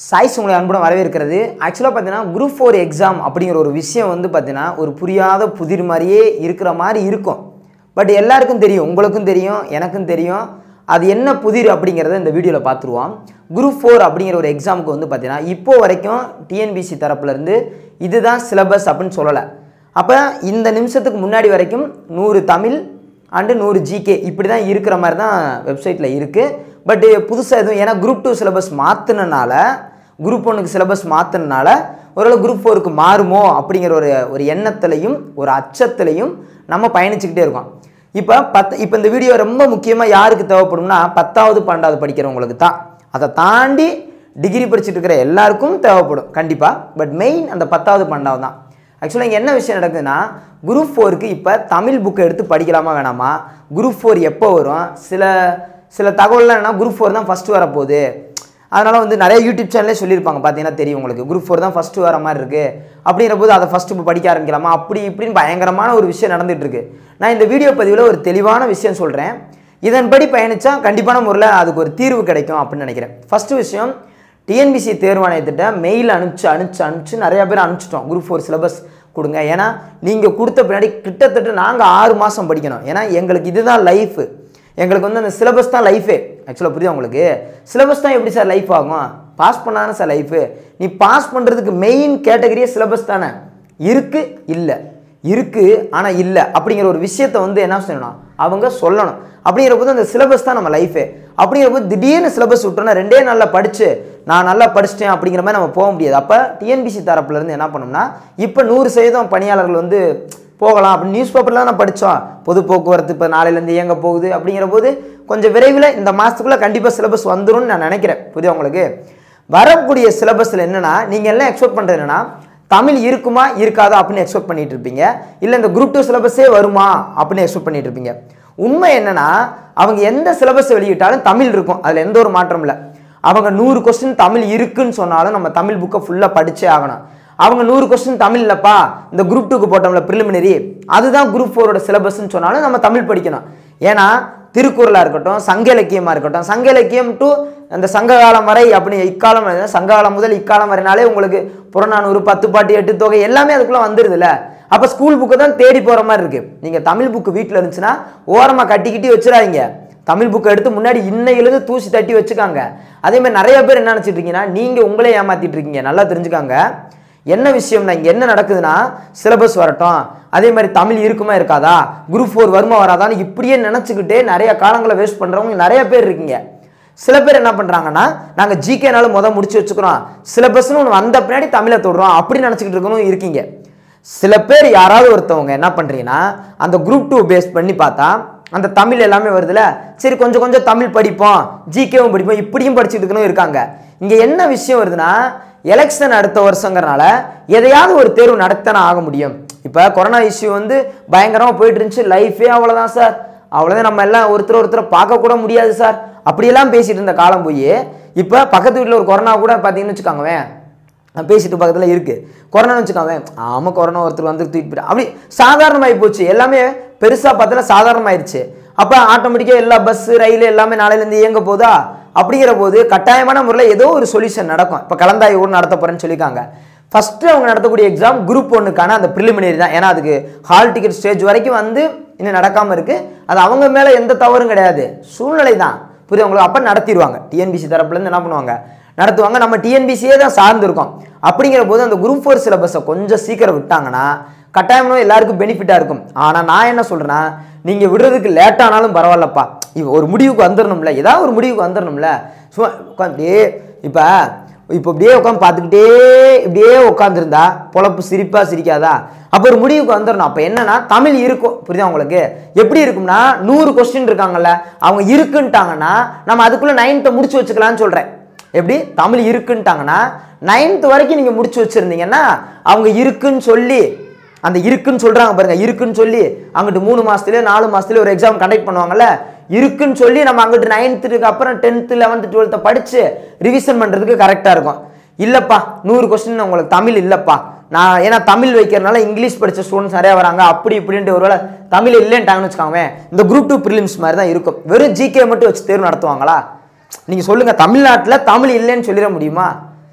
Choice உங்களை அன்புடன் வரவேற்கிறது ஆக்சுவலாக பார்த்தீங்கன்னா குரூப் ஃபோர் எக்ஸாம் அப்படிங்கிற ஒரு விஷயம் வந்து பார்த்தீங்கன்னா ஒரு புரியாத புதிர் மாதிரியே இருக்கிற மாதிரி இருக்கும் பட் எல்லாருக்கும் தெரியும் உங்களுக்கும் தெரியும் எனக்கும் தெரியும் அது என்ன புதிர் அப்படிங்கிறத இந்த வீடியோவில் பார்த்துருவோம் குரூப் ஃபோர் அப்படிங்கிற ஒரு எக்ஸாமுக்கு வந்து பார்த்தீங்கன்னா இப்போ வரைக்கும் டிஎன்பிசி தரப்புலேருந்து இதுதான் சிலபஸ் அப்படின்னு சொல்லலை அப்போ இந்த நிமிஷத்துக்கு முன்னாடி வரைக்கும் நூறு தமிழ் அண்டு நூறு ஜிகே இப்படி தான் இருக்கிற மாதிரி தான் வெப்சைட்டில் இருக்குது பட் புதுசாக எதுவும் ஏன்னா குரூப் டூ சிலபஸ் மாற்றினால குரூப் ஒன்றுக்கு சிலபஸ் மாற்றினால ஓரளவு குரூப் ஃபோருக்கு மாறுமோ அப்படிங்கிற ஒரு ஒரு எண்ணத்துலையும் ஒரு அச்சத்துலையும் நம்ம பயணிச்சுக்கிட்டே இருக்கோம் இப்போ பத் இப்போ இந்த வீடியோ ரொம்ப முக்கியமாக யாருக்கு தேவைப்படும்னா பத்தாவது பன்னெண்டாவது படிக்கிறவங்களுக்கு தான் அதை தாண்டி டிகிரி படிச்சுட்டு இருக்கிற எல்லாருக்கும் தேவைப்படும் கண்டிப்பாக பட் மெயின் அந்த பத்தாவது பன்னெண்டாவது தான் ஆக்சுவலாக இங்கே என்ன விஷயம் நடக்குதுன்னா குரூப் ஃபோருக்கு இப்போ தமிழ் புக்கை எடுத்து படிக்கலாமா வேணாமா குரூப் ஃபோர் எப்போ வரும் சில சில தகவல்லாம் என்ன குரூப் ஃபோர் தான் ஃபஸ்ட்டு வரப்போகுது அதனால் வந்து நிறைய யூடியூப் சேனலே சொல்லியிருப்பாங்க பார்த்தீங்கன்னா தெரியும் உங்களுக்கு குரூப் ஃபோர் தான் ஃபஸ்ட்டு வர மாதிரி இருக்குது அப்படிங்கிற போது அதை ஃபஸ்ட்டு இப்போ படிக்க ஆரம்பிக்கலாமா அப்படி இப்படின்னு பயங்கரமான ஒரு விஷயம் நடந்துட்டு இருக்கு நான் இந்த வீடியோ பதிவில் ஒரு தெளிவான விஷயம் சொல்கிறேன் இதன்படி பயணித்தா கண்டிப்பான முறையில் அதுக்கு ஒரு தீர்வு கிடைக்கும் அப்படின்னு நினைக்கிறேன் ஃபஸ்ட்டு விஷயம் டிஎன்பிசி தேர்வாணையத்திட்ட மெயில் அனுப்பிச்சு அனுப்பிச்சு அனுப்பிச்சு நிறைய பேர் அனுப்பிச்சிட்டோம் குரூப் ஃபோர் சிலபஸ் கொடுங்க ஏன்னா நீங்கள் கொடுத்த பின்னாடி கிட்டத்தட்ட நாங்கள் ஆறு மாதம் படிக்கணும் ஏன்னா எங்களுக்கு இதுதான் லைஃபு எங்களுக்கு வந்து அந்த சிலபஸ் தான் லைஃபே ஆக்சுவலாக புரியுதா உங்களுக்கு சிலபஸ் தான் எப்படி சார் லைஃப் ஆகும் பாஸ் பண்ணாதானே சார் லைஃபு நீ பாஸ் பண்ணுறதுக்கு மெயின் கேட்டகரியே சிலபஸ் தானே இருக்கு இல்லை இருக்கு ஆனால் இல்லை அப்படிங்கிற ஒரு விஷயத்தை வந்து என்ன சொல்லணும் அவங்க சொல்லணும் அப்படிங்கிற போது அந்த சிலபஸ் தான் நம்ம லைஃபே அப்படிங்கிற போது திடீர்னு சிலபஸ் விட்டோன்னா ரெண்டே நாளில் படித்து நான் நல்லா படிச்சிட்டேன் அப்படிங்கிற மாதிரி நம்ம போக முடியாது அப்போ டிஎன்பிசி தரப்புலேருந்து என்ன பண்ணோம்னா இப்போ நூறு சதவீதம் பணியாளர்கள் வந்து போகலாம் அப்படின்னு நியூஸ் பேப்பரில் தான் படித்தோம் பொது போக்குவரத்து இப்போ நாளையிலேருந்து இயங்க போகுது அப்படிங்கிற போது கொஞ்சம் விரைவில் இந்த மாதத்துக்குள்ளே கண்டிப்பாக சிலபஸ் வந்துரும்னு நான் நினைக்கிறேன் புரியுதா உங்களுக்கு வரக்கூடிய சிலபஸில் என்னென்னா நீங்கள் எல்லாம் எக்ஸ்பெக்ட் பண்ணுறது என்னென்னா தமிழ் இருக்குமா இருக்காதா அப்படின்னு எக்ஸ்பெக்ட் பண்ணிட்டு இருப்பீங்க இல்லை இந்த குரூப் டூ சிலபஸே வருமா அப்படின்னு எக்ஸ்பெக்ட் பண்ணிட்டு இருப்பீங்க உண்மை என்னன்னா அவங்க எந்த சிலபஸ் வெளியிட்டாலும் தமிழ் இருக்கும் அதில் எந்த ஒரு மாற்றம் இல்லை அவங்க நூறு கொஸ்டின் தமிழ் இருக்குன்னு சொன்னாலும் நம்ம தமிழ் புக்கை ஃபுல்லாக படிச்சே ஆகணும் அவங்க நூறு கொஸ்டின் தமிழ் இல்லைப்பா இந்த குரூப் டூக்கு போட்டோம்ல ப்ரிலிமினரி அதுதான் குரூப் ஃபோரோட சிலபஸ்ன்னு சொன்னாலும் நம்ம தமிழ் படிக்கணும் ஏன்னா திருக்குறளாக இருக்கட்டும் சங்க இலக்கியமாக இருக்கட்டும் சங்க இலக்கியம் டு அந்த சங்க காலம் வரை அப்படி இக்காலம் வரை, சங்க காலம் முதல் இக்காலம் வரைனாலே உங்களுக்கு புறநானூறு பத்து பாட்டு எட்டு தொகை எல்லாமே அதுக்குள்ளே வந்துடுதுல்ல அப்போ ஸ்கூல் புக்கு தான் தேடி போகிற மாதிரி இருக்குது நீங்கள் தமிழ் புக்கு வீட்டில் இருந்துச்சுன்னா ஓரமாக கட்டிக்கிட்டி வச்சிடாதீங்க தமிழ் புக்கை எடுத்து முன்னாடி இன்னையிலேருந்து தூசி தட்டி வச்சுக்காங்க அதே மாதிரி நிறைய பேர் என்ன நினச்சிட்டு இருக்கீங்கன்னா நீங்கள் உங்களே ஏமாத்திட்டு இருக்கீங்க நல்லா தெரிஞ்சுக்காங்க என்ன விஷயம்னா இங்கே என்ன நடக்குதுன்னா சிலபஸ் வரட்டும் அதே மாதிரி தமிழ் இருக்குமா இருக்காதா குரூப் ஃபோர் வருமா வராதான்னு இப்படியே நினச்சிக்கிட்டே நிறைய காலங்களை வேஸ்ட் பண்ணுறவங்க நிறைய பேர் இருக்கீங்க சில பேர் என்ன பண்ணுறாங்கன்னா நாங்கள் ஜிகேனாலும் முத முடிச்சு வச்சுக்கிறோம் சிலபஸ்னு ஒன்று வந்த பின்னாடி தமிழை தொடுறோம் அப்படி நினச்சிக்கிட்டு இருக்கணும் இருக்கீங்க சில பேர் யாராவது ஒருத்தவங்க என்ன பண்ணுறீங்கன்னா அந்த குரூப் டூ பேஸ் பண்ணி பார்த்தா அந்த தமிழ் எல்லாமே வருதுல சரி கொஞ்சம் கொஞ்சம் தமிழ் படிப்போம் ஜிகேவும் படிப்போம் இப்படியும் படிச்சுட்டு இருக்கணும் இருக்காங்க இங்கே என்ன விஷயம் வருதுன்னா எலெக்ஷன் அடுத்த வருஷங்கிறனால எதையாவது ஒரு தேர்வு நடத்தானே ஆக முடியும் இப்போ கொரோனா இஷ்யூ வந்து பயங்கரமாக போயிட்டு இருந்துச்சு லைஃபே அவ்வளோதான் சார் அவ்வளோதான் நம்ம எல்லாம் ஒருத்தர் ஒருத்தரை பார்க்க கூட முடியாது சார் அப்படியெல்லாம் பேசிட்டு இருந்த காலம் போய் இப்போ பக்கத்து வீட்டில் ஒரு கொரோனா கூட பார்த்தீங்கன்னு வச்சுக்கோங்களேன் நான் பேசிட்டு பக்கத்தில் இருக்குது கொரோனான்னு வச்சுக்கோங்க ஆமாம் கொரோனா ஒருத்தர் வந்து தூக்கிட்டு போயிட்டு அப்படி சாதாரணமாகி போச்சு எல்லாமே பெருசாக பார்த்தா சாதாரணமாயிருச்சு அப்போ ஆட்டோமேட்டிக்காக எல்லா பஸ்ஸு ரயில் எல்லாமே நாளையிலேருந்து இயங்க போதா அப்படிங்கிற போது கட்டாயமான முறையில் ஏதோ ஒரு சொல்யூஷன் நடக்கும் இப்போ கலந்தாய் ஊர் நடத்த போகிறேன்னு சொல்லியிருக்காங்க ஃபஸ்ட்டு அவங்க நடத்தக்கூடிய எக்ஸாம் குரூப் ஒன்றுக்கான அந்த ப்ரிலிமினரி தான் ஏன்னா அதுக்கு ஹால் டிக்கெட் ஸ்டேஜ் வரைக்கும் வந்து இன்னும் நடக்காமல் இருக்குது அது அவங்க மேலே எந்த தவறும் கிடையாது சூழ்நிலை தான் புரியுது உங்களுக்கு அப்போ நடத்திடுவாங்க டிஎன்பிசி தரப்புலேருந்து என்ன பண்ணுவாங்க நடத்துவாங்க நம்ம டிஎன்பிசியே தான் சார்ந்திருக்கோம் அப்படிங்கிற போது அந்த குரூப் ஃபோர் சிலபஸை கொஞ்சம் சீக்கிரம் விட்டாங்கன்னா கட்டாயமாக எல்லாருக்கும் பெனிஃபிட்டாக இருக்கும் ஆனால் நான் என்ன சொல்கிறேன்னா நீங்கள் விடுறதுக்கு லேட்டானாலும் பரவாயில்லப்பா இவ ஒரு முடிவுக்கு வந்துடணும்ல ஏதாவது ஒரு முடிவுக்கு வந்துடணும்ல சும்மா உட்காந்து இப்போ இப்போ இப்படியே உட்காந்து பார்த்துக்கிட்டே இப்படியே உட்காந்துருந்தா பொழப்பு சிரிப்பா சிரிக்காதா அப்போ ஒரு முடிவுக்கு வந்துடணும் அப்போ என்னன்னா தமிழ் இருக்கும் புரியுதா உங்களுக்கு எப்படி இருக்கும்னா நூறு கொஸ்டின் இருக்காங்கல்ல அவங்க இருக்குன்ட்டாங்கன்னா நம்ம அதுக்குள்ளே நைன்த்தை முடிச்சு வச்சுக்கலாம்னு சொல்கிறேன் எப்படி தமிழ் இருக்குன்ட்டாங்கன்னா நைன்த் வரைக்கும் நீங்கள் முடிச்சு வச்சுருந்தீங்கன்னா அவங்க இருக்குன்னு சொல்லி அந்த இருக்குன்னு சொல்கிறாங்க பாருங்க இருக்குன்னு சொல்லி அங்கிட்டு மூணு மாதத்துலேயே நாலு மாதத்துலேயே ஒரு எக்ஸாம் கண்டக்ட் பண்ணுவாங்கல்ல இருக்குன்னு சொல்லி நம்ம அங்கிட்டு நைன்த்துக்கு அப்புறம் டென்த்து லெவன்த்து டுவெல்த்தை படித்து ரிவிஷன் பண்ணுறதுக்கு கரெக்டாக இருக்கும் இல்லைப்பா நூறு கொஸ்டின் உங்களுக்கு தமிழ் இல்லைப்பா நான் ஏன்னா தமிழ் வைக்கிறனால இங்கிலீஷ் படித்த ஸ்டூடெண்ட்ஸ் நிறையா வராங்க அப்படி இப்படின்ட்டு ஒருவேளை தமிழ் இல்லைன்ட்டாங்கன்னு வச்சுக்கோங்க இந்த குரூப் டூ ப்ரிலிம்ஸ் மாதிரி தான் இருக்கும் வெறும் ஜிகே மட்டும் வச்சு தேர்வு நடத்துவாங்களா நீங்கள் சொல்லுங்கள் தமிழ்நாட்டில் தமிழ் இல்லைன்னு சொல்லிட முடியுமா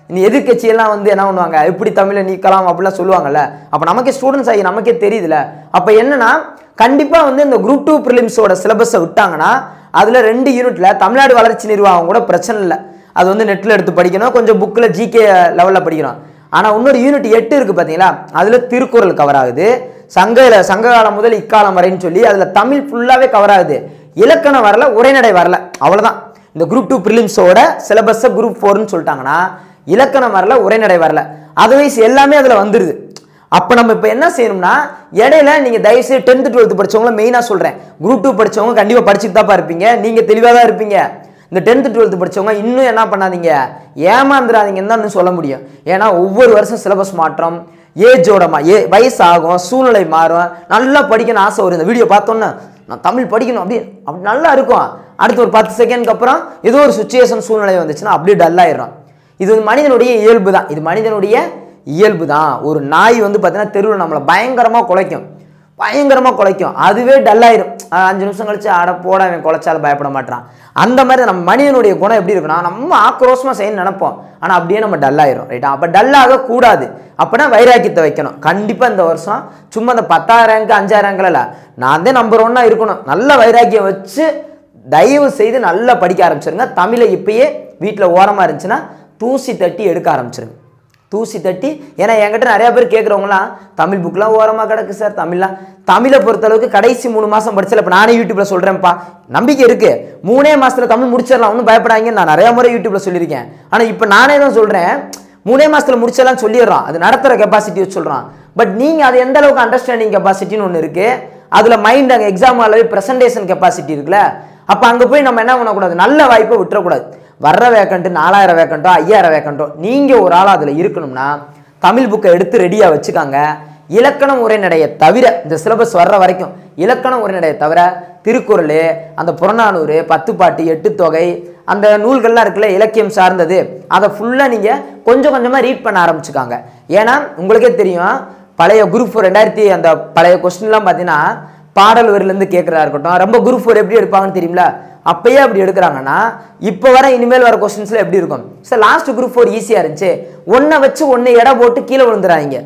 நீ எதிர்க்கட்சியெல்லாம் வந்து என்ன பண்ணுவாங்க எப்படி தமிழை நீக்கலாம் அப்படிலாம் சொல்லுவாங்கல்ல அப்போ நமக்கே ஸ்டூடெண்ட்ஸ் ஆகி நமக்கே தெரியுதுல அப்போ என்னன்னா கண்டிப்பாக வந்து இந்த குரூப் டூ ப்ரிலிம்ஸோட சிலபஸை விட்டாங்கன்னா அதில் ரெண்டு யூனிட்ல தமிழ்நாடு வளர்ச்சி நிர்வாகம் கூட பிரச்சனை இல்லை அது வந்து நெட்டில் எடுத்து படிக்கணும் கொஞ்சம் புக்கில் ஜிகே லெவலில் படிக்கணும் ஆனால் இன்னொரு யூனிட் எட்டு இருக்குது பார்த்தீங்களா அதில் திருக்குறள் கவர் ஆகுது சங்க சங்க காலம் முதல் இக்காலம் வரைன்னு சொல்லி அதில் தமிழ் ஃபுல்லாகவே கவர் ஆகுது இலக்கணம் வரல உரைநடை வரல அவ்வளோதான் இந்த குரூப் டூ ப்ரிலிம்ஸோட சிலபஸை குரூப் ஃபோர்னு சொல்லிட்டாங்கன்னா இலக்கணம் வரல உரைநடை வரல அதர்வைஸ் எல்லாமே அதில் வந்துடுது அப்போ நம்ம இப்போ என்ன செய்யணும்னா இடையில நீங்கள் தயவுசெய்து டென்த்து டுவெல்த்து படிச்சவங்கள மெயினாக சொல்கிறேன் குரூப் டூ படிச்சவங்க கண்டிப்பாக படிச்சுட்டு தான்ப்பா இருப்பீங்க நீங்கள் தெளிவாக தான் இருப்பீங்க இந்த டென்த்து டுவெல்த்து படிச்சவங்க இன்னும் என்ன பண்ணாதீங்க ஏமாந்துடாதீங்கன்னு தான் இன்னும் சொல்ல முடியும் ஏன்னா ஒவ்வொரு வருஷம் சிலபஸ் மாற்றம் ஏஜோட மா ஏ வயசு ஆகும் சூழ்நிலை மாறும் நல்லா படிக்கணும்னு ஆசை வரும் இந்த வீடியோ பார்த்தோன்னே நான் தமிழ் படிக்கணும் அப்படி அப்படி நல்லா இருக்கும் அடுத்து ஒரு பத்து செகண்ட்க்கு அப்புறம் ஏதோ ஒரு சுச்சுவேஷன் சூழ்நிலை வந்துச்சுன்னா அப்படியே டல் ஆயிடும் இது வந்து மனிதனுடைய இயல்பு தான் இது மனிதனுடைய இயல்பு தான் ஒரு நாய் வந்து பார்த்தீங்கன்னா தெருவில் நம்மளை பயங்கரமாக குலைக்கும் பயங்கரமாக குலைக்கும் அதுவே டல்லாயிரும் அஞ்சு நிமிஷம் கழிச்சு ஆட போட அவன் குலைச்சாலும் பயப்பட மாட்டான் அந்த மாதிரி நம்ம மனிதனுடைய குணம் எப்படி இருக்குன்னா நம்ம ஆக்ரோஷமாக செய்யணும்னு நினைப்போம் ஆனால் அப்படியே நம்ம டல்லாயிரும் ரைட்டா அப்போ டல்லாக கூடாது அப்படின்னா வைராக்கியத்தை வைக்கணும் கண்டிப்பாக இந்த வருஷம் சும்மா இந்த பத்தாயிரம் ரேங்க் அஞ்சாயிரம் ரேங்க்ல இல்லை நான் தான் நம்பர் ஒன்னாக இருக்கணும் நல்ல வைராக்கியம் வச்சு தயவு செய்து நல்லா படிக்க ஆரம்பிச்சிருங்க தமிழை இப்பயே வீட்டில் ஓரமாக இருந்துச்சுன்னா தூசி தட்டி எடுக்க ஆரம்பிச்சிருங்க தூசி தட்டி ஏன்னா என்கிட்ட நிறைய பேர் கேட்குறவங்களாம் தமிழ் புக்லாம் ஓரமாக கிடக்கு சார் தமிழ்லாம் தமிழை பொறுத்தளவுக்கு கடைசி மூணு மாதம் படிச்சல இப்போ நானே யூடியூப்ல சொல்கிறேன்ப்பா நம்பிக்கை இருக்கு மூணே மாசத்துல தமிழ் முடிச்சிடலாம் ஒன்றும் பயப்படாங்க நான் நிறைய முறை யூடியூப்ல சொல்லியிருக்கேன் ஆனால் இப்போ நானே தான் சொல்கிறேன் மூணே மாசத்துல முடிச்சிடலாம் சொல்லிடுறான் அது நடத்துகிற கெப்பாசிட்டி வச்சு சொல்கிறான் பட் நீங்கள் அது எந்த அளவுக்கு அண்டர்ஸ்டாண்டிங் கெப்பாசிட்டின்னு ஒன்று இருக்குது அதில் மைண்ட் அங்கே எக்ஸாம் அளவு ப்ரெசன்டேஷன் கெப்பாசிட்டி இருக்குல்ல அப்போ அங்கே போய் நம்ம என்ன பண்ணக்கூடாது நல்ல வாய்ப்பை விட்டுறக்கூடாது வர்ற வேக்கண்ட்டு நாலாயிரம் வேக்கண்ட்டோ ஐயாயிரம் வேக்கண்ட்டோ நீங்கள் ஒரு ஆள் அதில் இருக்கணும்னா தமிழ் புக்கை எடுத்து ரெடியாக வச்சுக்காங்க இலக்கணம் உரைநடையை தவிர இந்த சிலபஸ் வர்ற வரைக்கும் இலக்கணம் உரைநடையை தவிர திருக்குறள் அந்த புறநானூறு பத்துப்பாட்டு எட்டு தொகை அந்த நூல்கள்லாம் இருக்குல்ல இலக்கியம் சார்ந்தது அதை ஃபுல்லாக நீங்கள் கொஞ்சம் கொஞ்சமாக ரீட் பண்ண ஆரம்பிச்சுக்காங்க ஏன்னா உங்களுக்கே தெரியும் பழைய குரூப் ரெண்டாயிரத்தி அந்த பழைய கொஸ்டின்லாம் பார்த்தீங்கன்னா பாடல் வரிலேருந்து கேட்குறதா இருக்கட்டும் ரொம்ப குரூப் ஃபோர் எப்படி எடுப்பாங்கன்னு தெரியுங்களா அப்பயே அப்படி எடுக்கிறாங்கன்னா இப்போ வர இனிமேல் வர கொஸ்டின்ஸில் எப்படி இருக்கும் சார் லாஸ்ட் குரூப் ஃபோர் ஈஸியாக இருந்துச்சு ஒன்றை வச்சு ஒன்று எடை போட்டு கீழே விழுந்துறாங்க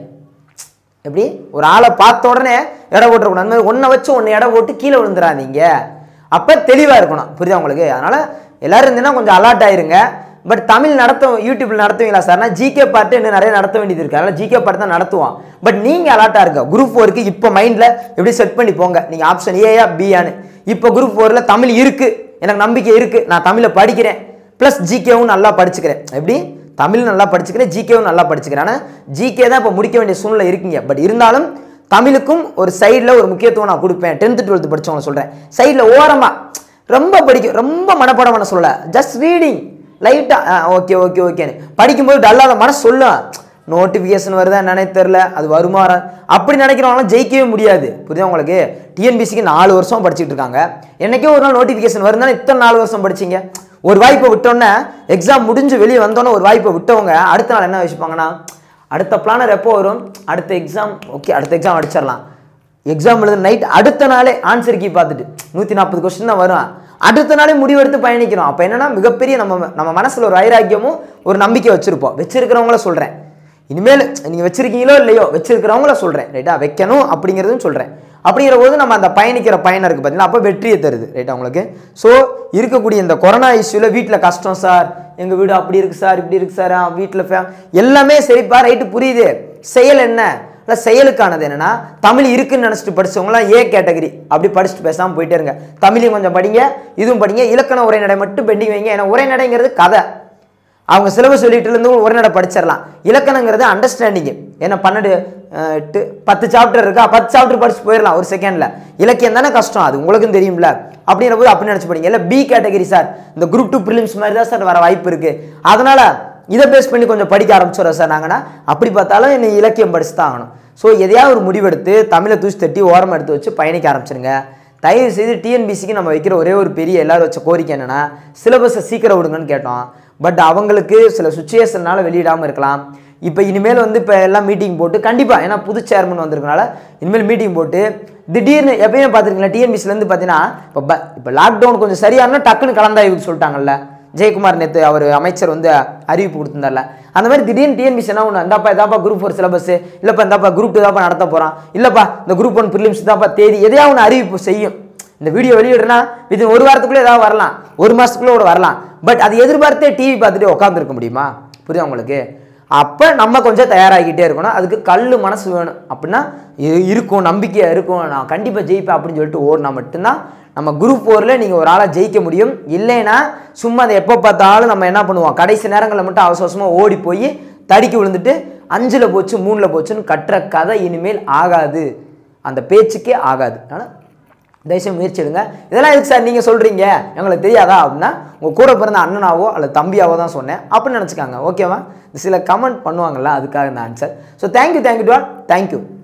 எப்படி ஒரு ஆளை பார்த்த உடனே எடை போட்டுருக்கணும் அந்த மாதிரி ஒன்றை வச்சு ஒன்று எடை போட்டு கீழே விழுந்துடாதீங்க அப்போ தெளிவாக இருக்கணும் புரியுதா உங்களுக்கு அதனால் எல்லாரும் இருந்தீங்கன்னா கொஞ்சம் அலர்ட் ஆயிருங்க பட் தமிழ் நடத்த யூடியூப்ல நடத்துவீங்களா சார்னா ஜிகே பார்ட்டு இன்னும் நிறைய நடத்த வேண்டியது இருக்கு அதனால் ஜிகே பார்ட்டு தான் நடத்துவோம் பட் நீங்கள் அலர்ட்டாக இருக்க குரூப் ஃபோருக்கு இப்போ மைண்டில் எப்படி செட் பண்ணி போங்க நீங்கள் ஆப்ஷன் ஏயா பியான்னு இப்போ குரூப் ஃபோரில் தமிழ் இருக்குது எனக்கு நம்பிக்கை இருக்குது நான் தமிழை படிக்கிறேன் ப்ளஸ் ஜிகேவும் நல்லா படிச்சுக்கிறேன் எப்படி தமிழ் நல்லா படிச்சுக்கிறேன் ஜிகேவும் நல்லா படிச்சுக்கிறேன் ஆனால் ஜிகே தான் இப்போ முடிக்க வேண்டிய சூழ்நிலை இருக்கீங்க பட் இருந்தாலும் தமிழுக்கும் ஒரு சைடில் ஒரு முக்கியத்துவம் நான் கொடுப்பேன் டென்த்து டுவெல்த்து படித்தவங்க சொல்கிறேன் சைடில் ஓரமாக ரொம்ப படிக்கும் ரொம்ப மனப்பாடம் பண்ண சொல்லல ஜஸ்ட் ரீடிங் லைட்டாக ஓகே ஓகே ஓகேன்னு படிக்கும்போது டல்லாத மனசு சொல்லும் நோட்டிஃபிகேஷன் வருதா என்னன்னே தெரில அது வருமா வராது. அப்படி நினைக்கிறவங்களாம் ஜெயிக்கவே முடியாது புரியுதா உங்களுக்கு டிஎன்பிசிக்கு நாலு வருஷம் படிச்சுட்டு இருக்காங்க என்னைக்கோ ஒரு நாள் நோட்டிஃபிகேஷன் வருதுன்னா இத்தனை நாலு வருஷம் படிச்சீங்க ஒரு வாய்ப்பை விட்டோன்னே எக்ஸாம் முடிஞ்சு வெளியே வந்தோன்னே ஒரு வாய்ப்பை விட்டவங்க அடுத்த நாள் என்ன வச்சுப்பாங்கன்னா அடுத்த பிளானர் எப்போ வரும் அடுத்த எக்ஸாம் ஓகே அடுத்த எக்ஸாம் அடிச்சிடலாம் எக்ஸாம் எழுத நைட் அடுத்த நாளே ஆன்சர் கீ பார்த்துட்டு நூற்றி நாற்பது கொஸ்டின் தான் வரும் அடுத்த நாளே முடிவெடுத்து பயணிக்கிறோம் அப்போ என்னன்னா மிகப்பெரிய நம்ம நம்ம மனசில் ஒரு வைராக்கியமும் ஒரு நம்பிக்கை வச்சுருப்போம் வச்சிருக்கிறவங்கள சொல்கிறேன் இனிமேல் நீங்கள் வச்சிருக்கீங்களோ இல்லையோ வச்சிருக்கிறவங்கள சொல்கிறேன் ரைட்டா வைக்கணும் அப்படிங்கிறதும் சொல்கிறேன் அப்படிங்கிற போது நம்ம அந்த பயணிக்கிற பயணம் இருக்குது பார்த்தீங்களா அப்போ வெற்றியை தருது ரைட்டா உங்களுக்கு ஸோ இருக்கக்கூடிய இந்த கொரோனா இஷ்யூவில் வீட்டில் கஷ்டம் சார் எங்கள் வீடு அப்படி இருக்குது சார் இப்படி இருக்குது சார் வீட்டில் ஃபே எல்லாமே சரிப்பா ரைட்டு புரியுது செயல் என்ன இல்லை செயலுக்கானது என்னன்னா தமிழ் இருக்குன்னு நினச்சிட்டு படிச்சவங்களாம் ஏ கேட்டகரி அப்படி படிச்சுட்டு பேசாமல் போயிட்டே இருங்க தமிழையும் கொஞ்சம் படிங்க இதுவும் படிங்க இலக்கண உரைநடை மட்டும் பெண்டிங் வைங்க ஏன்னா உரைநடைங்கிறது கதை அவங்க சிலபஸ் சொல்லிட்டு இருந்து உரைநடை படிச்சிடலாம் இலக்கணங்கிறது அண்டர்ஸ்டாண்டிங் ஏன்னா பன்னெண்டு அஹ், எட்டு பத்து சாப்டர் இருக்கா பத்து சாப்டர் படிச்சு போயிடலாம் ஒரு செகண்ட்ல இலக்கியம் தானே கஷ்டம் அது உங்களுக்கும் தெரியும்ல அப்படிங்கிற போது அப்படி நினச்சி படிங்க இல்லை பி கேட்டகரி சார் இந்த குரூப் டூ ப்ரிலிம்ஸ் மாதிரி தான் சார் வர வாய்ப்பு இருக்கு அதனால இதை பேஸ் பண்ணி கொஞ்சம் படிக்க ஆரம்பிச்சிடுறோம் சார் நாங்கன்னா அப்படி பார்த்தாலும் என்னை இலக்கியம் படிச்சு தான் ஆகணும் ஸோ எதையாவது ஒரு முடிவெடுத்து தமிழை தூசி தட்டி ஓரமாக எடுத்து வச்சு பயணிக்க ஆரம்பிச்சிருங்க தயவு செய்து டிஎன்பிசிக்கு நம்ம வைக்கிற ஒரே ஒரு பெரிய எல்லாரும் வச்ச கோரிக்கை என்னன்னா சிலபஸை சீக்கிரம் விடுங்கன்னு கேட்டோம் பட் அவங்களுக்கு சில சுச்சுவேஷன்னால வெளியிடாமல் இருக்கலாம் இப்போ இனிமேல் வந்து இப்போ எல்லாம் மீட்டிங் போட்டு கண்டிப்பாக ஏன்னா புது சேர்மன் வந்திருக்கனால இனிமேல் மீட்டிங் போட்டு திடீர்னு எப்பயுமே பார்த்துருக்கீங்களா டிஎன்பிசிலேருந்து பார்த்தீங்கன்னா இப்போ ப இப்போ லாக்டவுன் கொஞ்சம் சரியானா டக்குன்னு கலந்தாய்வுக்கு சொல்லிட்டாங்கல்ல ஜெயக்குமார் நேற்று அவர் அமைச்சர் வந்து அறிவிப்பு கொடுத்திருந்தார்ல அந்த மாதிரி திடீர்னு டிஎன்பிசி என்ன ஒன்று இந்தாப்பா இதாப்பா குரூப் ஃபோர் சிலபஸ் இல்லைப்பா இந்தாப்பா குரூப் டூ தாப்பா நடத்த போகிறான் இல்லைப்பா இந்த குரூப் ஒன் ப்ரிலிம்ஸ் தாப்பா தேதி எதையா ஒன்று அறிவிப்பு செய்யும் இந்த வீடியோ வெளியிடுறேன்னா இது ஒரு வாரத்துக்குள்ளே ஏதாவது வரலாம் ஒரு மாதத்துக்குள்ளே கூட வரலாம் பட் அது எதிர்பார்த்தே டிவி பார்த்துட்டு உட்காந்துருக்க முடியுமா புரியுதா உங்களுக்கு அப்போ நம்ம கொஞ்சம் தயாராகிக்கிட்டே இருக்கணும் அதுக்கு கல் மனசு வேணும் அப்படின்னா இ- இருக்கும் நம்பிக்கையாக இருக்கும் நான் கண்டிப்பாக ஜெயிப்பேன் அப்படின்னு சொல்லிட்டு ஓடினா மட்டும்தான் நம்ம குரூப் ஃபோரில் நீங்கள் ஒரு ஆளாக ஜெயிக்க முடியும் இல்லைன்னா சும்மா அதை எப்போ பார்த்தாலும் நம்ம என்ன பண்ணுவோம் கடைசி நேரங்களில் மட்டும் அவசர அவசரமாக ஓடி போய் தடிக்கி விழுந்துட்டு அஞ்சில் போச்சு மூணில் போச்சுன்னு கட்டுற கதை இனிமேல் ஆகாது அந்த பேச்சுக்கே ஆகாது ஆனால் தயவுசெய்து முயற்சி எடுங்க இதெல்லாம் எதுக்கு சார் நீங்கள் சொல்கிறீங்க எங்களுக்கு தெரியாதா அப்படின்னா உங்கள் கூட பிறந்த அண்ணனாவோ அல்லது தம்பியாவோ தான் சொன்னேன் அப்படின்னு நினச்சிக்காங்க ஓகேவா சில கமெண்ட் பண்ணுவாங்கல்ல அதுக்காக இந்த answer so thank you thank you to all thank you